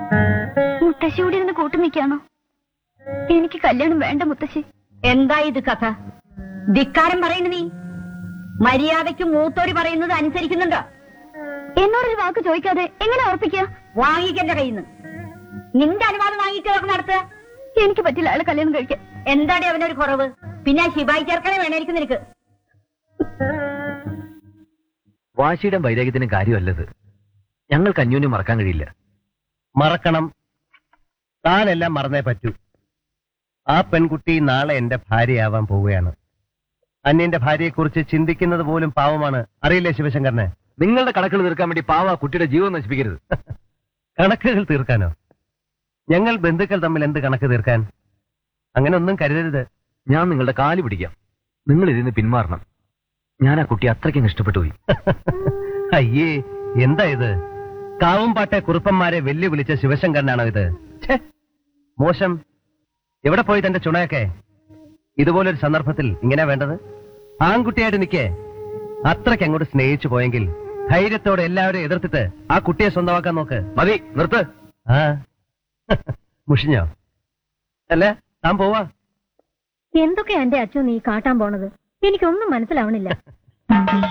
മുത്തശ്ശി കൂടി ഇരുന്ന് കൂട്ടു നിൽക്കാണോ എനിക്ക് കല്യാണം വേണ്ട മുത്തശ്ശി എന്താ ഇത് കഥ ധിക്കാരം പറയുന്നു നീ മര്യാദയ്ക്ക് മൂത്തോര് പറയുന്നത് അനുസരിക്കുന്നുണ്ടോ എന്നോടൊരു വാക്ക് ചോദിക്കാതെ എങ്ങനെ ഉറപ്പിക്കുക വാങ്ങിക്കന്റെ കയ്യിൽ നിന്ന് നിന്റെ അനുവാദം വാങ്ങിയിട്ട് ഇതൊക്കെ നടത്തുക എനിക്ക് പറ്റില്ല അയാളെ കല്യാണം കഴിക്കാൻ എന്താടി അവനൊരു കുറവ് പിന്നെ ആ ശിവായി ചേർക്കണേ വേണമായിരിക്കും നിനക്ക് വാശിയുടെ വൈരാഗ്യത്തിനും കാര്യമല്ലത് ഞങ്ങൾക്ക് അന്യോന്യം മറക്കാൻ കഴിയില്ല മറക്കണം താനെല്ലാം മറന്നേ പറ്റൂ ആ പെൺകുട്ടി നാളെ എന്റെ ഭാര്യയാവാൻ പോവുകയാണ് അന്യന്റെ ഭാര്യയെക്കുറിച്ച് ചിന്തിക്കുന്നത് പോലും പാവമാണ് അറിയില്ലേ ശിവശങ്കരനെ നിങ്ങളുടെ കണക്കുകൾ തീർക്കാൻ വേണ്ടി പാവ ആ കുട്ടിയുടെ ജീവൻ നശിപ്പിക്കരുത് കണക്കുകൾ തീർക്കാനോ ഞങ്ങൾ ബന്ധുക്കൾ തമ്മിൽ എന്ത് കണക്ക് തീർക്കാൻ അങ്ങനെ ഒന്നും കരുതരുത് ഞാൻ നിങ്ങളുടെ കാല് പിടിക്കാം നിങ്ങൾ ഇതിന് പിന്മാറണം ഞാൻ ആ കുട്ടി അത്രയ്ക്കും ഇഷ്ടപ്പെട്ടു പോയി അയ്യേ എന്താ ഇത് കാവുംപാട്ടെ കുറുപ്പന്മാരെ വെല്ലുവിളിച്ച ശിവശങ്കരനാണോ ഇത് ഛെ, മോശം എവിടെ പോയി തന്റെ ചുണയൊക്കെ ഇതുപോലൊരു സന്ദർഭത്തിൽ ഇങ്ങനെ വേണ്ടത് ആൺകുട്ടിയായിട്ട് നിൽക്കേ അത്രയ്ക്ക് അങ്ങോട്ട് സ്നേഹിച്ചു പോയെങ്കിൽ ധൈര്യത്തോടെ എല്ലാവരെയും എതിർത്തിട്ട് ആ കുട്ടിയെ സ്വന്തമാക്കാൻ നോക്ക് മതി നിർത്ത് ആ മുഷിഞ്ഞോ അല്ല താൻ പോവാ എന്തൊക്കെയാ എന്റെ അച്ഛൻ നീ കാട്ടാൻ പോണത് എനിക്കൊന്നും മനസ്സിലാവണില്ല